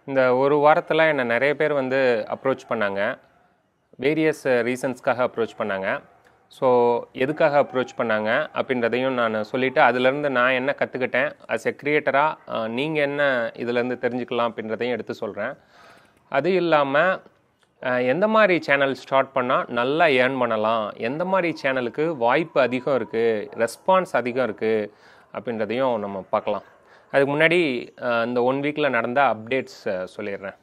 இந்த ஒரு வாரத்தில் என்னை நிறைய பேர் வந்து அப்ரோச் பண்ணாங்க வேரியஸ் ரீசன்ஸ்க்காக அப்ரோச் பண்ணாங்க ஸோ எதுக்காக அப்ரோச் பண்ணாங்க அப்படின்றதையும் நான் சொல்லிவிட்டு அதுலேருந்து நான் என்ன கற்றுக்கிட்டேன் அஸ் எ க்ரியேட்டராக நீங்கள் என்ன இதுலேருந்து தெரிஞ்சுக்கலாம் அப்படின்றதையும் எடுத்து சொல்கிறேன் அது இல்லாமல் எந்த மாதிரி சேனல் ஸ்டார்ட் பண்ணால் நல்லா ஏர்ன் பண்ணலாம் எந்த மாதிரி சேனலுக்கு வாய்ப்பு அதிகம் இருக்குது ரெஸ்பான்ஸ் அதிகம் இருக்குது அப்படின்றதையும் நம்ம பார்க்கலாம் அதுக்கு முன்னாடி அஹ், இந்த ஒன் வீக்கில் நடந்த அப்டேட்ஸ் சொல்லிடுறேன்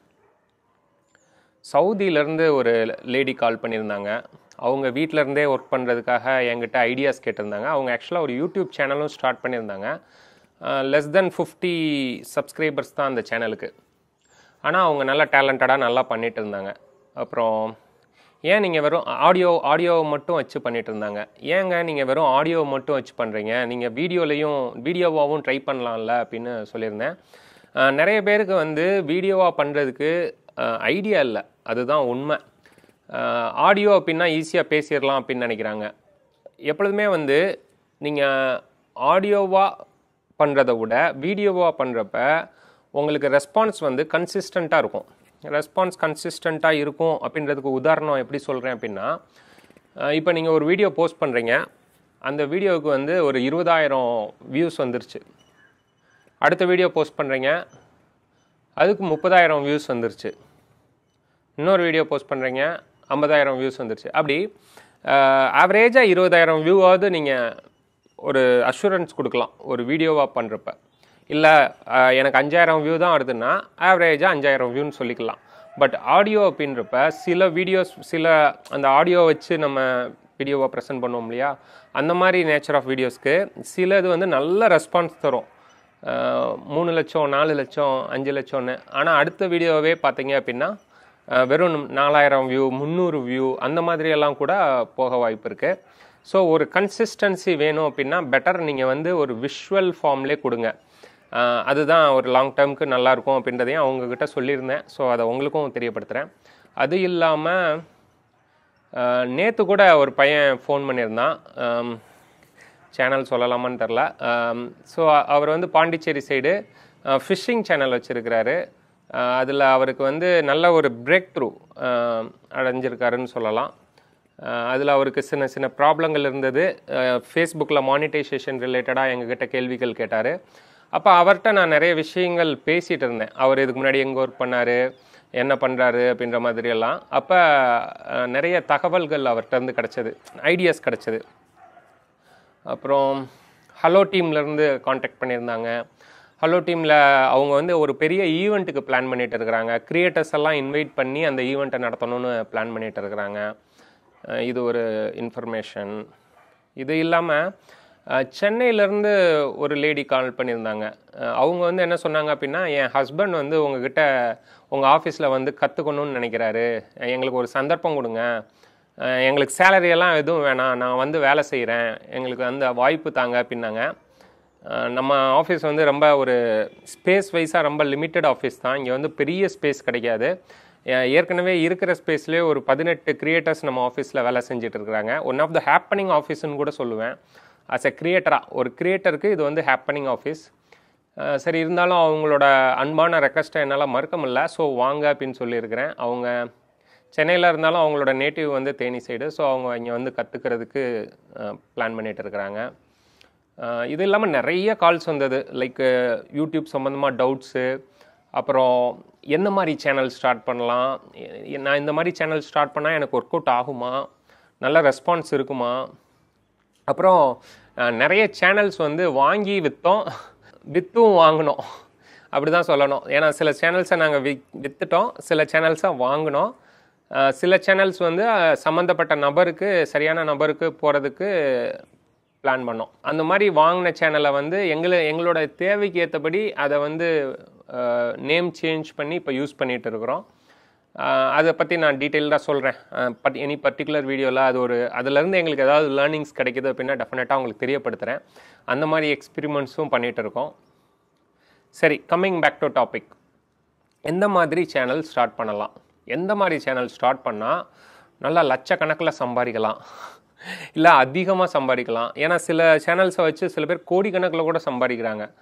சவுதியிலேருந்து ஒரு லேடி கால் பண்ணியிருந்தாங்க அவங்க வீட்ல இருந்தே ஒர்க் பண்ணுறதுக்காக என்கிட்ட ஐடியாஸ் கேட்டிருந்தாங்க அவங்க ஆக்சுவலாக ஒரு யூடியூப் சேனலும் ஸ்டார்ட் பண்ணியிருந்தாங்க லெஸ் தென் ஃபிஃப்டி சப்ஸ்கிரைபர்ஸ் தான் அந்த சேனலுக்கு ஆனால் அவங்க நல்லா டேலண்டடாக நல்லா பண்ணிட்டு இருந்தாங்க அப்புறம் ஏன் நீங்கள் வெறும் ஆடியோ ஆடியோ மட்டும் வச்சு பண்ணிட்டு இருந்தாங்க ஏங்க நீங்கள் வெறும் ஆடியோ மட்டும் வச்சு பண்ணுறீங்க நீங்கள் வீடியோலையும் வீடியோவாகவும் ட்ரை பண்ணலாம்ல அப்படின்னு சொல்லியிருந்தேன் அஹ் நிறைய பேருக்கு வந்து வீடியோவாக பண்ணுறதுக்கு ஐடியா இல்லை அதுதான் உண்மை ஆடியோ அப்படின்னா ஈஸியாக பேசிடலாம் அப்படின்னு நினைக்கிறாங்க எப்பொழுதுமே வந்து நீங்கள் ஆடியோவாக பண்ணுறத விட வீடியோவாக பண்ணுறப்ப உங்களுக்கு ரெஸ்பான்ஸ் வந்து கன்சிஸ்டண்ட்டாக இருக்கும் ரெஸ்பான்ஸ் கன்சிஸ்டண்ட்டாக இருக்கும் அப்படின்றதுக்கு உதாரணம் எப்படி சொல்கிறேன் அப்படின்னா இப்போ நீங்கள் ஒரு வீடியோ போஸ்ட் பண்ணுறீங்க அந்த வீடியோவுக்கு வந்து ஒரு இருபதாயிரம் வியூஸ் வந்துருச்சு அடுத்த வீடியோ போஸ்ட் பண்ணுறீங்க அதுக்கு முப்பதாயிரம் வியூஸ் வந்துருச்சு இன்னொரு வீடியோ போஸ்ட் பண்ணுறீங்க ஐம்பதாயிரம் வியூஸ் வந்துருச்சு அப்படி ஆவரேஜாக இருபதாயிரம் வியூவாவது நீங்கள் ஒரு அஷூரன்ஸ் கொடுக்கலாம் ஒரு வீடியோவாக பண்ணுறப்ப இல்லை எனக்கு அஞ்சாயிரம் வியூ தான் வருதுன்னா ஆவரேஜாக அஞ்சாயிரம் வியூன்னு சொல்லிக்கலாம் பட் ஆடியோ அப்படின்றப்ப சில வீடியோஸ் சில அந்த ஆடியோ வச்சு நம்ம வீடியோவாக ப்ரெசென்ட் பண்ணுவோம் இல்லையா அந்த மாதிரி நேச்சர் ஆஃப் வீடியோஸ்க்கு சில இது வந்து நல்ல ரெஸ்பான்ஸ் தரும் அஹ் மூணு லட்சம் நாலு லட்சம் அஞ்சு லட்சம்னு ஆனால் அடுத்த வீடியோவே பார்த்தீங்க அப்படின்னா அஹ் வெறும் நாலாயிரம் வியூ முந்நூறு வியூ அந்த மாதிரியெல்லாம் கூட போக வாய்ப்பு இருக்குது ஸோ ஒரு கன்சிஸ்டன்சி வேணும் அப்படின்னா பெட்டர் நீங்கள் வந்து ஒரு விஷுவல் ஃபார்ம்லே கொடுங்க அஹ் அதுதான் ஒரு லாங் டேர்முக்கு நல்லாயிருக்கும் அப்படின்றதையும் அவங்கக்கிட்ட சொல்லியிருந்தேன் ஸோ அதை உங்களுக்கும் தெரியப்படுத்துகிறேன் அது இல்லாமல் நேற்று கூட ஒரு பையன் ஃபோன் பண்ணியிருந்தான் ஆம், சேனல் சொல்லலாமான்னு தெரில ஸோ அவர் வந்து பாண்டிச்சேரி சைடு ஃபிஷ்ஷிங் சேனல் வச்சுருக்கிறாரு அதில் அவருக்கு வந்து நல்ல ஒரு பிரேக் த்ரூ அடைஞ்சிருக்காருன்னு சொல்லலாம் அதில் அவருக்கு சின்ன சின்ன ப்ராப்ளங்கள் இருந்தது ஃபேஸ்புக்கில் மானிட்டைசேஷன் ரிலேட்டடாக எங்ககிட்ட கேள்விகள் கேட்டார் அப்போ அவர்கிட்ட நான் நிறைய விஷயங்கள் பேசிகிட்டு இருந்தேன் அவர் இதுக்கு முன்னாடி எங்கே ஒர்க் பண்ணார் என்ன பண்ணுறாரு அப்படின்ற மாதிரியெல்லாம் அப்போ நிறைய தகவல்கள் அவர்கிட்ட இருந்து கிடச்சது ஐடியாஸ் கிடச்சது அப்புறம் ஹலோ டீம்லேருந்து காண்டாக்ட் பண்ணியிருந்தாங்க ஹலோ டீமில் அவங்க வந்து ஒரு பெரிய ஈவெண்ட்டுக்கு பிளான் பண்ணிட்டு இருக்கிறாங்க கிரியேட்டர்ஸ் எல்லாம் இன்வைட் பண்ணி அந்த ஈவெண்ட்டை நடத்தணும்னு பிளான் பண்ணிட்டு இருக்கிறாங்க அஹ் இது ஒரு இன்ஃபர்மேஷன் இது இல்லாமல் சென்னையிலேருந்து ஒரு லேடி கால் பண்ணியிருந்தாங்க அஹ் அவங்க வந்து என்ன சொன்னாங்க அப்படின்னா என் ஹஸ்பண்ட் வந்து உங்ககிட்ட உங்கள் ஆஃபீஸில் வந்து கற்றுக்கணும்னு நினைக்கிறாரு எங்களுக்கு ஒரு சந்தர்ப்பம் கொடுங்க அஹ் எங்களுக்கு salary எல்லாம் எதுவும் வேணாம் நான் வந்து வேலை செய்கிறேன் எங்களுக்கு அந்த வாய்ப்பு தாங்க அப்படின்னாங்க அஹ் நம்ம ஆஃபீஸ் வந்து ரொம்ப ஒரு ஸ்பேஸ் வைஸாக ரொம்ப லிமிட்டட் ஆஃபீஸ் தான் இங்கே வந்து பெரிய ஸ்பேஸ் கிடைக்காது அஹ் ஏற்கனவே இருக்கிற ஸ்பேஸ்லேயே ஒரு பதினெட்டு கிரியேட்டர்ஸ் நம்ம ஆஃபீஸில் வேலை செஞ்சுட்டு இருக்கிறாங்க ஒன் ஆஃப் த ஹேப்பனிங் ஆஃபீஸ்னு கூட சொல்லுவேன் அஸ் எ கிரியேட்டராக ஒரு கிரியேட்டருக்கு இது வந்து ஹேப்பனிங் ஆஃபீஸ் சரி இருந்தாலும் அவங்களோட அன்பான ரெக்வஸ்ட்டை என்னால் மறுக்க முடியல ஸோ வாங்க அப்படின்னு சொல்லியிருக்கிறேன் அவங்க சென்னையில் இருந்தாலும் அவங்களோட நேட்டிவ் வந்து தேனி சைடு ஸோ அவங்க இங்கே வந்து கற்றுக்கிறதுக்கு பிளான் பண்ணிட்டு இருக்கிறாங்க அஹ் இது இல்லாமல் நிறைய கால்ஸ் வந்தது லைக் யூடியூப் சம்மந்தமாக டவுட்ஸு அப்புறம் எந்த மாதிரி சேனல் ஸ்டார்ட் பண்ணலாம் எ- நான் இந்த மாதிரி சேனல் ஸ்டார்ட் பண்ணால் எனக்கு ஒர்க் அவுட் ஆகுமா நல்ல ரெஸ்பான்ஸ் இருக்குமா அப்புறம் அஹ், நிறைய சேனல்ஸ் வந்து வாங்கி விற்றோம் விற்றும் வாங்கினோம் அப்படி தான் சொல்லணும் ஏன்னா சில சேனல்ஸை நாங்கள் வி விற்றுட்டோம் சில சேனல்ஸை வாங்கினோம் அஹ், சில சேனல்ஸ் வந்து அஹ், சம்மந்தப்பட்ட நபருக்கு சரியான நபருக்கு போகிறதுக்கு பிளான் பண்ணோம் அந்த மாதிரி வாங்கின சேனலை வந்து எங்களை எங்களோட தேவைக்கு ஏற்றபடி அதை வந்து நேம் சேஞ்ச் பண்ணி இப்போ யூஸ் பண்ணிட்டு இருக்கிறோம் அஹ் அதை பற்றி நான் டீட்டெயில்டாக சொல்கிறேன் பட் எனி பர்டிகுலர் வீடியோவில் அது ஒரு அதுலேருந்து எங்களுக்கு ஏதாவது லேர்னிங்ஸ் கிடைக்குது அப்படின்னா டெஃபினட்டாக உங்களுக்கு தெரியப்படுத்துகிறேன் அந்த மாதிரி எக்ஸ்பிரிமெண்ட்ஸும் பண்ணிகிட்டு இருக்கோம் சரி கம்மிங் பேக் டு டாபிக் எந்த மாதிரி சேனல் ஸ்டார்ட் பண்ணலாம் எந்த மாதிரி சேனல் ஸ்டார்ட் பண்ணால் நல்லா லட்சக்கணக்கில் சம்பாதிக்கலாம் இல்லை அதிகமாக சம்பாதிக்கலாம் ஏன்னா சில சேனல்ஸை வச்சு சில பேர் கோடிக்கணக்கில் கூட சம்பாதிக்கிறாங்க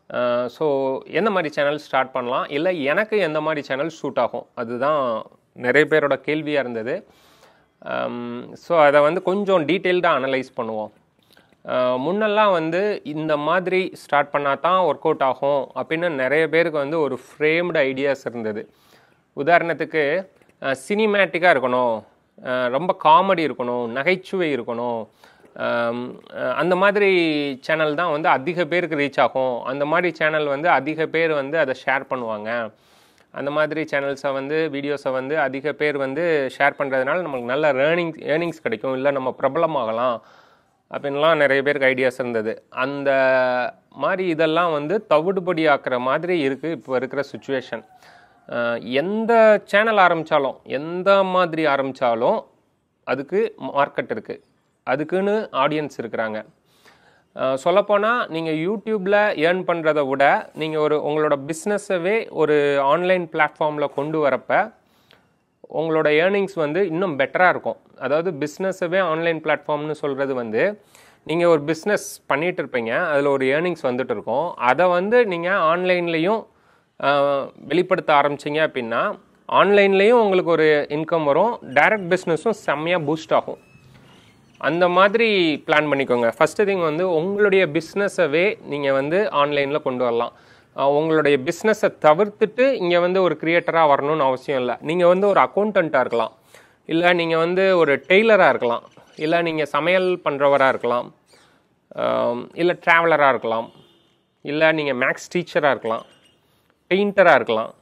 ஸோ எந்த மாதிரி சேனல் ஸ்டார்ட் பண்ணலாம் இல்லை எனக்கு எந்த மாதிரி சேனல் சூட் ஆகும் அதுதான் நிறைய பேரோட கேள்வியாக இருந்தது ஸோ அதை வந்து கொஞ்சம் டீட்டெயில்டாக அனலைஸ் பண்ணுவோம் அஹ் முன்னெல்லாம் வந்து இந்த மாதிரி ஸ்டார்ட் பண்ணால் தான் ஒர்க் அவுட் ஆகும் அப்படின்னு நிறைய பேருக்கு வந்து ஒரு ஃப்ரேம்டு ஐடியாஸ் இருந்தது உதாரணத்துக்கு சினிமேட்டிக்காக இருக்கணும் அஹ் ரொம்ப காமெடி இருக்கணும் நகைச்சுவை இருக்கணும் அம், அஹ் அந்த மாதிரி சேனல் தான் வந்து அதிக பேருக்கு ரீச் ஆகும் அந்த மாதிரி சேனல் வந்து அதிக பேர் வந்து அதை ஷேர் பண்ணுவாங்க அந்த மாதிரி சேனல்ஸை வந்து வீடியோஸை வந்து அதிக பேர் வந்து ஷேர் பண்ணுறதுனால நமக்கு நல்ல ஏர்னிங் ஏர்னிங்ஸ் கிடைக்கும் இல்லை நம்ம பிரபலமாகலாம் அப்படின்லாம் நிறைய பேருக்கு ஐடியாஸ் இருந்தது அந்த மாதிரி இதெல்லாம் வந்து தவிடுபடி ஆக்குற மாதிரி இருக்குது இப்போ இருக்கிற சுச்சுவேஷன் எந்த சேனல் ஆரம்பித்தாலும் எந்த மாதிரி ஆரம்பித்தாலும் அதுக்கு மார்க்கெட் இருக்குது அதுக்குன்னு ஆடியன்ஸ் இருக்கிறாங்க சொல்லப்போனால் நீங்கள் யூடியூப்பில் ஏர்ன் பண்ணுறதை விட நீங்கள் ஒரு உங்களோட பிஸ்னஸவே ஒரு ஆன்லைன் பிளாட்ஃபார்மில் கொண்டு வரப்ப உங்களோட ஏர்னிங்ஸ் வந்து இன்னும் பெட்டராக இருக்கும் அதாவது பிஸ்னஸவே ஆன்லைன் பிளாட்ஃபார்ம்னு சொல்கிறது வந்து நீங்கள் ஒரு பிஸ்னஸ் பண்ணிகிட்டு இருப்பீங்க அதில் ஒரு ஏர்னிங்ஸ் வந்துட்டு இருக்கும் அதை வந்து நீங்கள் ஆன்லைன்லேயும் வெளிப்படுத்த ஆரம்பிச்சிங்க அப்படின்னா ஆன்லைன்லேயும் உங்களுக்கு ஒரு இன்கம் வரும் டைரக்ட் பிஸ்னஸும் செம்மையாக பூஸ்ட் ஆகும் அந்த மாதிரி பிளான் பண்ணிக்கோங்க ஃபஸ்ட்டு திங் வந்து உங்களுடைய பிஸ்னஸவே நீங்கள் வந்து ஆன்லைனில் கொண்டு வரலாம் அஹ் உங்களுடைய பிஸ்னஸை தவிர்த்துட்டு இங்கே வந்து ஒரு கிரியேட்டராக வரணும்னு அவசியம் இல்லை நீங்கள் வந்து ஒரு அக்கௌண்டண்ட்டாக இருக்கலாம் இல்லை நீங்கள் வந்து ஒரு டெய்லராக இருக்கலாம் இல்லை நீங்கள் சமையல் பண்ணுறவராக இருக்கலாம் அஹ் இல்லை ட்ராவலராக இருக்கலாம் இல்லை நீங்கள் மேக்ஸ் டீச்சராக இருக்கலாம் பெயிண்டராக இருக்கலாம்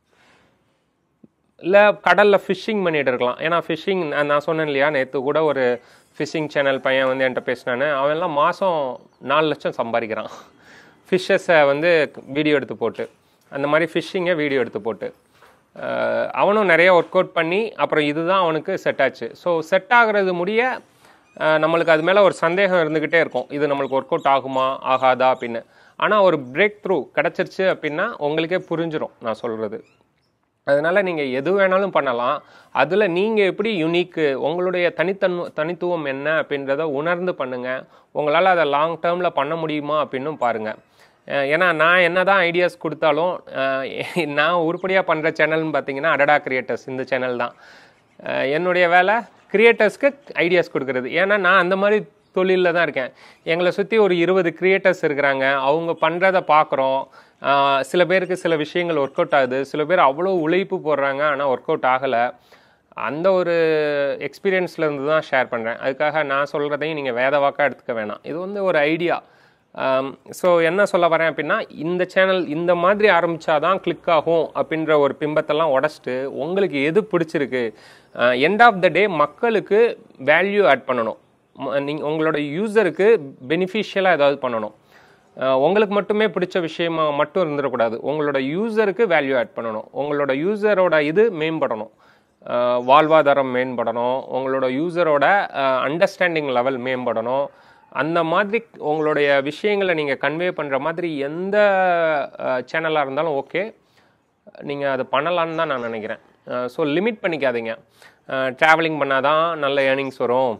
இல்லை கடலில் ஃபிஷ்ஷிங் பண்ணிட்டு இருக்கலாம் ஏன்னா ஃபிஷ்ஷிங் நான் சொன்னேன் இல்லையா நேற்று கூட ஒரு ஃபிஷ்ஷிங் சேனல் பையன் வந்து என்கிட்ட பேசினானு அவன்லாம் மாதம் நாலு லட்சம் சம்பாதிக்கிறான் ஃபிஷ்ஷஸை வந்து வீடியோ எடுத்து போட்டு அந்த மாதிரி ஃபிஷ்ஷிங்கை வீடியோ எடுத்து போட்டு அஹ் அவனும் நிறைய ஒர்க் அவுட் பண்ணி அப்புறம் இதுதான் அவனுக்கு செட் ஆச்சு ஸோ செட் ஆகுறது முடிய அஹ் நம்மளுக்கு அது மேலே ஒரு சந்தேகம் இருந்துக்கிட்டே இருக்கும் இது நம்மளுக்கு ஒர்க் அவுட் ஆகுமா ஆகாதா அப்படின்னு ஆனால் ஒரு பிரேக் த்ரூ கிடச்சிருச்சு அப்படின்னா உங்களுக்கே புரிஞ்சிடும் நான் சொல்கிறது அதனால் நீங்கள் எது வேணாலும் பண்ணலாம் அதில் நீங்கள் எப்படி யுனிக்கு உங்களுடைய தனித்தன்மை தனித்துவம் என்ன அப்படின்றத உணர்ந்து பண்ணுங்கள் உங்களால் அதை லாங் டேர்மில் பண்ண முடியுமா அப்படின்னும் பாருங்கள் அஹ் ஏன்னா நான் என்ன தான் ஐடியாஸ் கொடுத்தாலும் அஹ் நான் உருப்படியாக பண்ணுற சேனல்னு பார்த்தீங்கன்னா அடடா கிரியேட்டர்ஸ் இந்த சேனல் தான் அஹ் என்னுடைய வேலை கிரியேட்டர்ஸ்க்கு ஐடியாஸ் கொடுக்குறது ஏன்னா நான் அந்த மாதிரி தொழிலில் தான் இருக்கேன் எங்களை சுற்றி ஒரு இருபது கிரியேட்டர்ஸ் இருக்கிறாங்க அவங்க பண்ணுறத பார்க்குறோம் சில பேருக்கு சில விஷயங்கள் ஒர்க் அவுட் ஆகுது சில பேர் அவ்வளோ உழைப்பு போடுறாங்க ஆனால் ஒர்க் அவுட் ஆகலை அந்த ஒரு எக்ஸ்பீரியன்ஸ்ல இருந்து தான் ஷேர் பண்ணுறேன் அதுக்காக நான் சொல்கிறதையும் நீங்கள் வேத வாக்காக எடுத்துக்க வேணாம் இது வந்து ஒரு ஐடியா ஸோ என்ன சொல்ல வரேன் அப்படின்னா இந்த சேனல் இந்த மாதிரி ஆரம்பிச்சாதான் கிளிக் ஆகும் அப்படின்ற ஒரு பிம்பத்தெல்லாம் உடச்சிட்டு உங்களுக்கு எது பிடிச்சிருக்கு எண்ட் ஆஃப் த டே மக்களுக்கு வேல்யூ ஆட் பண்ணணும் நீங்கள் உங்களோட யூசருக்கு பெனிஃபிஷியலாக ஏதாவது பண்ணணும் அஹ் உங்களுக்கு மட்டுமே பிடிச்ச விஷயமா மட்டும் இருந்துடக்கூடாது உங்களோட யூசருக்கு வேல்யூ ஆட் பண்ணணும் உங்களோட யூசரோட இது மேம்படணும் அஹ் வாழ்வாதாரம் மேம்படணும் உங்களோட யூசரோட அண்டர்ஸ்டாண்டிங் லெவல் மேம்படணும் அந்த மாதிரி உங்களுடைய விஷயங்களை நீங்கள் கன்வே பண்ணுற மாதிரி எந்த சேனலாக இருந்தாலும் ஓகே நீங்கள் அது பண்ணலான்னு தான் நான் நினைக்கிறேன் ஸோ லிமிட் பண்ணிக்காதீங்க ட்ராவலிங் பண்ணாதான் நல்ல ஏர்னிங்ஸ் வரும்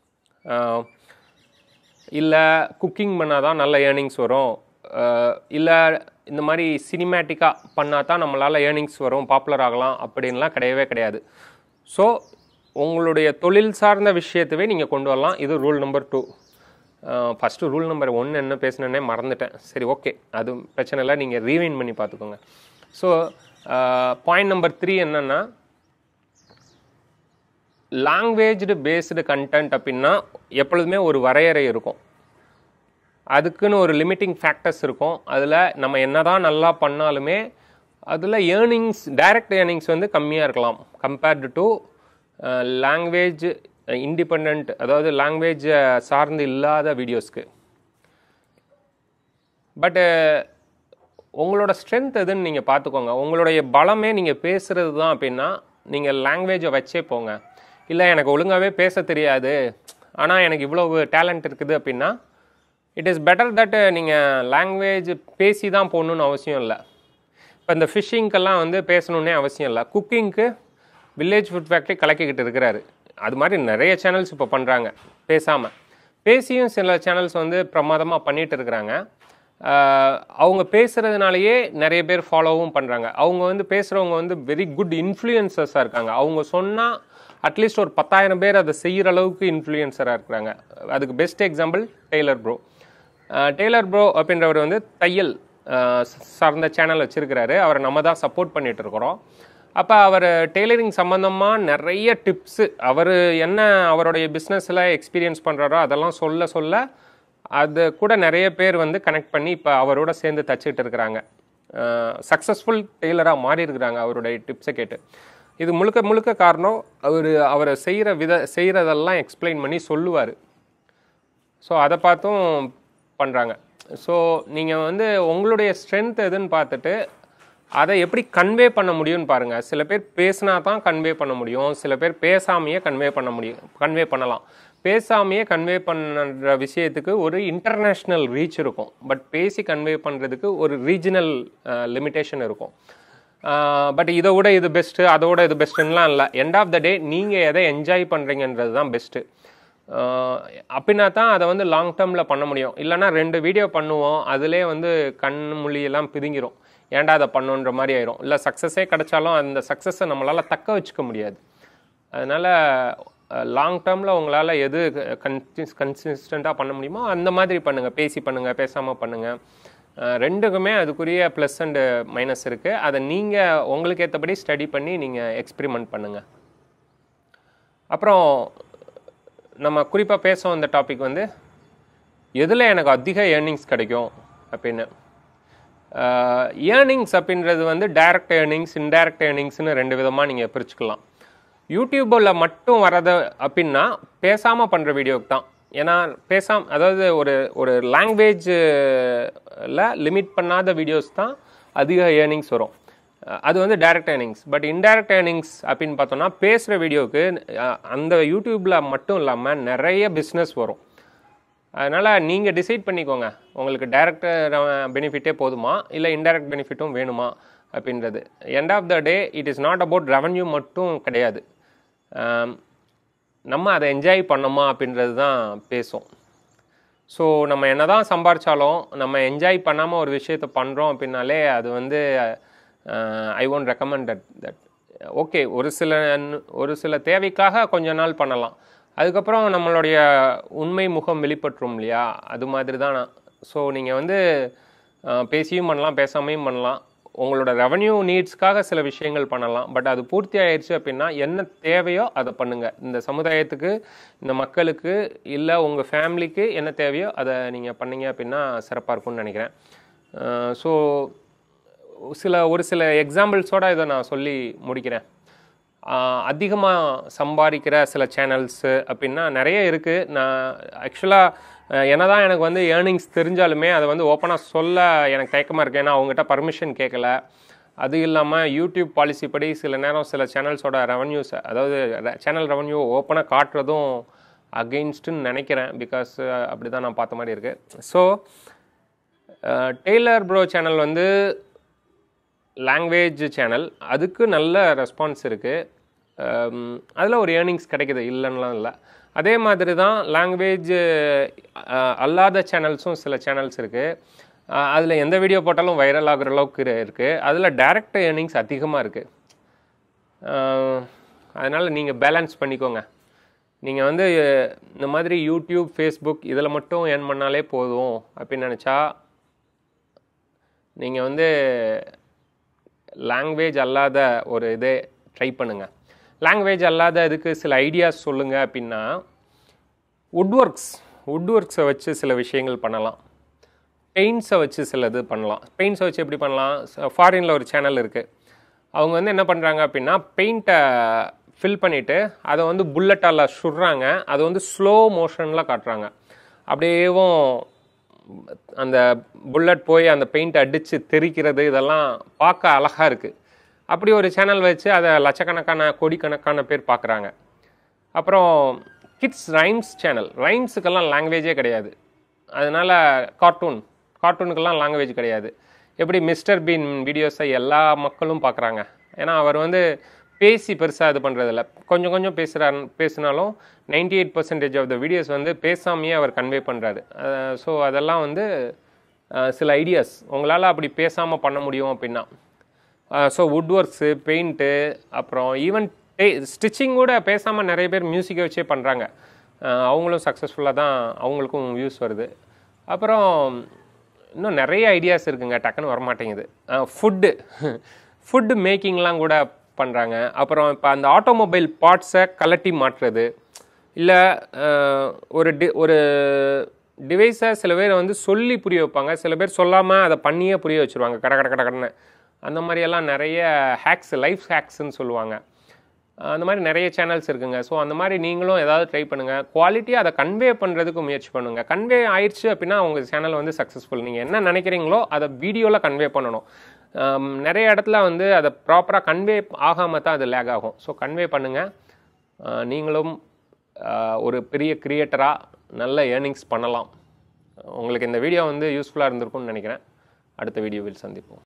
இல்லை குக்கிங் பண்ணால் தான் நல்ல ஏர்னிங்ஸ் வரும் இல்லை இந்த மாதிரி சினிமேட்டிக்காக பண்ணால் தான் நம்மளால் ஏர்னிங்ஸ் வரும் பாப்புலர் ஆகலாம் அப்படின்லாம் கிடையவே கிடையாது ஸோ உங்களுடைய தொழில் சார்ந்த விஷயத்தவே நீங்கள் கொண்டு வரலாம் இது rule number two first rule number ஒன்று என்ன பேசினேன்னே மறந்துட்டேன் சரி ஓகே அது பிரச்சனை இல்லை நீங்கள் ரீவைன் பண்ணி பார்த்துக்கோங்க ஸோ பாயிண்ட் நம்பர் த்ரீ என்னென்னா லாங்குவேஜ்டு பேஸ்டு கண்டென்ட் அப்படின்னா எப்பொழுதுமே ஒரு வரையறை இருக்கும் அதுக்குன்னு ஒரு லிமிட்டிங் ஃபேக்டர்ஸ் இருக்கும் அதில் நம்ம என்னதான் நல்லா பண்ணாலுமே அதில் ஏர்னிங்ஸ் டைரக்ட் ஏர்னிங்ஸ் வந்து கம்மியாக இருக்கலாம் கம்பேர்டு டு லாங்குவேஜ் இண்டிபெண்ட் அதாவது லாங்குவேஜ் சார்ந்து இல்லாத வீடியோஸ்க்கு பட்டு உங்களோட ஸ்ட்ரென்த் எதுன்னு நீங்கள் பார்த்துக்கோங்க உங்களுடைய பலமே நீங்கள் பேசுகிறது தான் அப்படின்னா நீங்கள் லாங்குவேஜை வச்சே போங்க இல்லை எனக்கு ஒழுங்காகவே பேச தெரியாது ஆனால் எனக்கு இவ்வளவு டேலண்ட் இருக்குது அப்படின்னா இட் இஸ் பெட்டர் தட் நீங்கள் லாங்குவேஜ் பேசி தான் போகணுன்னு அவசியம் இல்லை இப்போ இந்த ஃபிஷ்ஷிங்க்கெல்லாம் வந்து பேசணுன்னே அவசியம் இல்லை குக்கிங்க்கு வில்லேஜ் ஃபுட் ஃபேக்ட்ரி கலக்கிக்கிட்டு இருக்கிறாரு அது மாதிரி நிறைய சேனல்ஸ் இப்போ பண்ணுறாங்க பேசாமல் பேசியும் சில சேனல்ஸ் வந்து பிரமாதமாக பண்ணிகிட்டு இருக்கிறாங்க ஆஹ் அவங்க பேசுகிறதுனாலயே நிறைய பேர் ஃபாலோவும் பண்ணுறாங்க அவங்க வந்து பேசுகிறவங்க வந்து வெரி குட் இன்ஃப்ளூயன்சஸாக இருக்காங்க அவங்க சொன்னால் அட்லீஸ்ட் ஒரு பத்தாயிரம் பேர் அதை செய்கிற அளவுக்கு இன்ஃப்ளூயன்சராக இருக்கிறாங்க அதுக்கு best example tailor bro tailor bro அப்படின்றவர் வந்து தையல் ஆஹ் சார்ந்த சேனல் வச்சிருக்கிறாரு அவரை நம்ம தான் சப்போர்ட் பண்ணிட்டு இருக்கிறோம் அப்போ அவர் டெய்லரிங் சம்மந்தமாக நிறைய டிப்ஸு அவர் என்ன அவருடைய பிஸ்னஸில் எக்ஸ்பீரியன்ஸ் பண்ணுறாரோ அதெல்லாம் சொல்ல சொல்ல அது கூட நிறைய பேர் வந்து கனெக்ட் பண்ணி இப்போ அவரோட சேர்ந்து தச்சுக்கிட்டு இருக்கிறாங்க சக்ஸஸ்ஃபுல் டெய்லராக மாறி இருக்கிறாங்க அவருடைய டிப்ஸை கேட்டு இது முழுக்க முழுக்க காரணம் அவர் அவரை செய்கிற வித செய்கிறதெல்லாம் எக்ஸ்பிளைன் பண்ணி சொல்லுவார் ஸோ அதை பார்த்தும் பண்ணுறாங்க ஸோ நீங்கள் வந்து உங்களுடைய ஸ்ட்ரென்த் எதுன்னு பார்த்துட்டு அதை எப்படி கன்வே பண்ண முடியும்னு பாருங்கள் சில பேர் பேசினா தான் கன்வே பண்ண முடியும் சில பேர் பேசாமையே கன்வே பண்ண முடியும் கன்வே பண்ணலாம் பேசாமையே கன்வே பண்ணுற விஷயத்துக்கு ஒரு இன்டர்நேஷ்னல் ரீச் இருக்கும் பட் பேசி கன்வே பண்ணுறதுக்கு ஒரு ரீஜனல் லிமிட்டேஷன் இருக்கும் பட் இதை விட இது பெஸ்ட்டு அதை விட இது பெஸ்ட்டுன்னெலாம் இல்லை எண்ட் ஆஃப் த டே நீங்கள் எதை என்ஜாய் பண்ணுறீங்கன்றது தான் பெஸ்ட்டு அப்படின்னா தான் அதை வந்து லாங் டேர்மில் பண்ண முடியும் இல்லைன்னா ரெண்டு வீடியோ பண்ணுவோம் அதிலே வந்து கண் மொழியெல்லாம் பிதுங்கிரும் ஏன்டா அதை பண்ணோன்ற மாதிரி ஆயிரும் இல்லை சக்ஸஸே கிடைச்சாலும் அந்த சக்ஸஸை நம்மளால் தக்க வச்சுக்க முடியாது அதனால் லாங் டேர்மில் உங்களால் எது கன்சிஸ் கன்சிஸ்டண்ட்டாக பண்ண முடியுமோ அந்த மாதிரி பண்ணுங்கள் பேசி பண்ணுங்கள் பேசாமல் பண்ணுங்கள் அஹ் ரெண்டுக்குமே அதுக்குரிய ப்ளஸ் அண்டு மைனஸ் இருக்குது அதை நீங்கள் உங்களுக்கு ஏற்றபடி ஸ்டடி பண்ணி நீங்கள் எக்ஸ்பிரிமெண்ட் பண்ணுங்கள் அப்புறம் நம்ம குறிப்பாக பேச வந்த டாபிக் வந்து எதில் எனக்கு அதிக ஏர்னிங்ஸ் கிடைக்கும் அப்படின்னு ஏர்னிங்ஸ் அப்படின்றது வந்து டைரக்ட் ஏர்னிங்ஸ் இன்டைரக்ட் ஏர்னிங்ஸ்னு ரெண்டு விதமாக நீங்கள் பிரிச்சுக்கலாம் யூடியூப்பில் மட்டும் வரது அப்படின்னா பேசாமல் பண்ணுற வீடியோக்கு தான் ஏன்னா பேசாம அதாவது ஒரு ஒரு லாங்குவேஜில் லிமிட் பண்ணாத வீடியோஸ் தான் அதிக ஏர்னிங்ஸ் வரும் அஹ் அது வந்து direct earnings but indirect earnings அப்படின்னு பார்த்தோம்னா பேசுகிற வீடியோவுக்கு அஹ் அந்த யூடியூப்பில் மட்டும் இல்லாமல் நிறைய பிஸ்னஸ் வரும் அதனால் நீங்கள் டிசைட் பண்ணிக்கோங்க உங்களுக்கு டைரக்ட் பெனிஃபிட்டே போதுமா இல்லை இன்டைரக்ட் பெனிஃபிட்டும் வேணுமா அப்படின்றது end of the day it is not about revenue மட்டும் கிடையாது ஆம், நம்ம அதை என்ஜாய் பண்ணோமா அப்படின்றது தான் பேசும் ஸோ நம்ம என்ன தான் சம்பாரிச்சாலும் நம்ம என்ஜாய் பண்ணாமல் ஒரு விஷயத்தை பண்ணுறோம் அப்படின்னாலே அது வந்து I won't recommend that that okay ஒரு சில ஒரு சில தேவைக்காக கொஞ்ச நாள் பண்ணலாம் அதுக்கப்புறம் நம்மளுடைய உண்மை முகம் வெளிப்பட்டுரும் இல்லையா அது மாதிரி தான் ஸோ நீங்கள் வந்து அஹ், பேசியும் பண்ணலாம் பேசாமையும் பண்ணலாம் உங்களோட ரெவன்யூ நீட்ஸ்க்காக சில விஷயங்கள் பண்ணலாம் பட் அது பூர்த்தி ஆயிடுச்சு அப்படின்னா என்ன தேவையோ அதை பண்ணுங்கள் இந்த சமுதாயத்துக்கு இந்த மக்களுக்கு இல்லை உங்கள் ஃபேமிலிக்கு என்ன தேவையோ அதை நீங்கள் பண்ணீங்க அப்படின்னா சிறப்பாக இருக்கும்னு நினைக்கிறேன் ஸோ சில ஒரு சில எக்ஸாம்பிள்ஸோட இதை நான் சொல்லி முடிக்கிறேன் அதிகமாக சம்பாதிக்கிற சில சேனல்ஸு அப்படின்னா நிறைய இருக்குது நான் ஆக்சுவலாக என்னதான் எனக்கு வந்து ஏர்னிங்ஸ் தெரிஞ்சாலுமே அதை வந்து ஓப்பனாக சொல்ல எனக்கு தயக்கமாக இருக்கு ஏன்னா அவங்ககிட்ட பர்மிஷன் கேட்கல அது இல்லாமல் யூடியூப் பாலிசி படி சில நேரம் சில சேனல்ஸோட ரெவன்யூஸ் அதாவது சேனல் ரெவன்யூ ஓப்பனாக காட்டுறதும் அகெயின்ஸ்ட்டுன்னு நினைக்கிறேன் பிகாஸ் அப்படி தான் நான் பார்த்த மாதிரி இருக்குது ஸோ டெய்லர் ப்ரோ சேனல் வந்து லாங்குவேஜ் சேனல் அதுக்கு நல்ல ரெஸ்பான்ஸ் இருக்குது அதில் ஒரு ஏர்னிங்ஸ் கிடைக்குது இல்லைன்னுலாம் இல்லை அதே மாதிரி தான் லாங்குவேஜ் அல்லாத சேனல்ஸும் சில சேனல்ஸ் இருக்குது அதில் எந்த வீடியோ போட்டாலும் வைரல் ஆகுற அளவுக்கு இருக்குது அதில் டைரக்ட் ஏர்னிங்ஸ் அதிகமாக இருக்குது அதனால் நீங்கள் பேலன்ஸ் பண்ணிக்கோங்க நீங்கள் வந்து இந்த மாதிரி யூடியூப் ஃபேஸ்புக் இதில் மட்டும் ஏர்ன் பண்ணாலே போதும் அப்படின்னு நினச்சா நீங்கள் வந்து லாங்குவேஜ் அல்லாத ஒரு இதே ட்ரை பண்ணுங்கள் லாங்குவேஜ் அல்லாத இதுக்கு சில ஐடியாஸ் சொல்லுங்கள் அப்படின்னா வுட் ஒர்க்ஸ் வுட் ஒர்க்ஸை வச்சு சில விஷயங்கள் பண்ணலாம் பெயிண்ட்ஸை வச்சு சில இது பண்ணலாம் பெயிண்ட்ஸை வச்சு எப்படி பண்ணலாம் ஃபாரினில் ஒரு சேனல் இருக்குது அவங்க வந்து என்ன பண்ணுறாங்க அப்படின்னா பெயிண்ட்டை ஃபில் பண்ணிவிட்டு அதை வந்து புல்லட்டால் சுடுறாங்க அதை வந்து ஸ்லோ மோஷனில் காட்டுறாங்க அப்படியேவும் அந்த புல்லட் போய் அந்த பெயிண்ட் அடித்து தெரிக்கிறது இதெல்லாம் பார்க்க அழகாக இருக்குது அப்படி ஒரு சேனல் வச்சு அதை லட்சக்கணக்கான கோடிக்கணக்கான பேர் பார்க்குறாங்க அப்புறம் கிட்ஸ் ரைம்ஸ் சேனல் ரைம்ஸுக்கெல்லாம் லாங்குவேஜே கிடையாது அதனால் கார்ட்டூன் கார்ட்டூனுக்கெல்லாம் லாங்குவேஜ் கிடையாது எப்படி மிஸ்டர் பீன் வீடியோஸை எல்லா மக்களும் பார்க்குறாங்க ஏன்னா அவர் வந்து பேசி பெருசாக இது பண்ணுறதில்ல கொஞ்சம் கொஞ்சம் பேசுகிறார் பேசினாலும் ninety eight percentage of the videos வந்து பேசாமையே அவர் கன்வே பண்ணுறாரு ஸோ அதெல்லாம் வந்து அஹ், சில ஐடியாஸ் உங்களால் அப்படி பேசாமல் பண்ண முடியும் அப்படின்னா ஸோ வுட் ஒர்க்ஸு பெயிண்ட்டு அப்புறம் ஈவன் டே ஸ்டிச்சிங் கூட பேசாமல் நிறைய பேர் மியூசிக்கை வச்சே பண்ணுறாங்க அவங்களும் சக்ஸஸ்ஃபுல்லாக தான் அவங்களுக்கும் வியூஸ் வருது அப்புறம் இன்னும் நிறைய ஐடியாஸ் இருக்குங்க டக்குன்னு வரமாட்டேங்குது ஃபுட்டு ஃபுட்டு மேக்கிங்லாம் கூட பண்ணுறாங்க அப்புறம் இப்போ அந்த ஆட்டோமொபைல் பார்ட்ஸை கலட்டி மாட்டுறது இல்லை ஒரு டி ஒரு டிவைஸை சில பேர் வந்து சொல்லி புரிய வைப்பாங்க சில பேர் சொல்லாமல் அதை பண்ணியே புரிய வச்சுருவாங்க கட கட கட கடன்னு அந்த மாதிரியெல்லாம் நிறைய ஹேக்ஸ் லைஃப் ஹேக்ஸ்ன்னு சொல்லுவாங்க அந்த மாதிரி நிறைய சேனல்ஸ் இருக்குங்க ஸோ அந்த மாதிரி நீங்களும் ஏதாவது ட்ரை பண்ணுங்கள் குவாலிட்டியாக அதை கன்வே பண்ணுறதுக்கு முயற்சி பண்ணுங்கள் கன்வே ஆயிடுச்சு அப்படின்னா உங்கள் சேனல் வந்து சக்ஸஸ்ஃபுல் நீங்கள் என்ன நினைக்கிறீங்களோ அதை வீடியோவில் கன்வே பண்ணணும் ஆம், நிறைய இடத்துல வந்து அதை ப்ராப்பராக கன்வே ஆகாமல் தான் அது லேக் ஆகும் ஸோ கன்வே பண்ணுங்கள் நீங்களும் ஆஹ், ஒரு பெரிய கிரியேட்டராக நல்ல ஏர்னிங்ஸ் பண்ணலாம் உங்களுக்கு இந்த வீடியோ வந்து யூஸ்ஃபுல்லாக இருந்திருக்கும்னு நினைக்கிறேன் அடுத்த வீடியோவில் சந்திப்போம்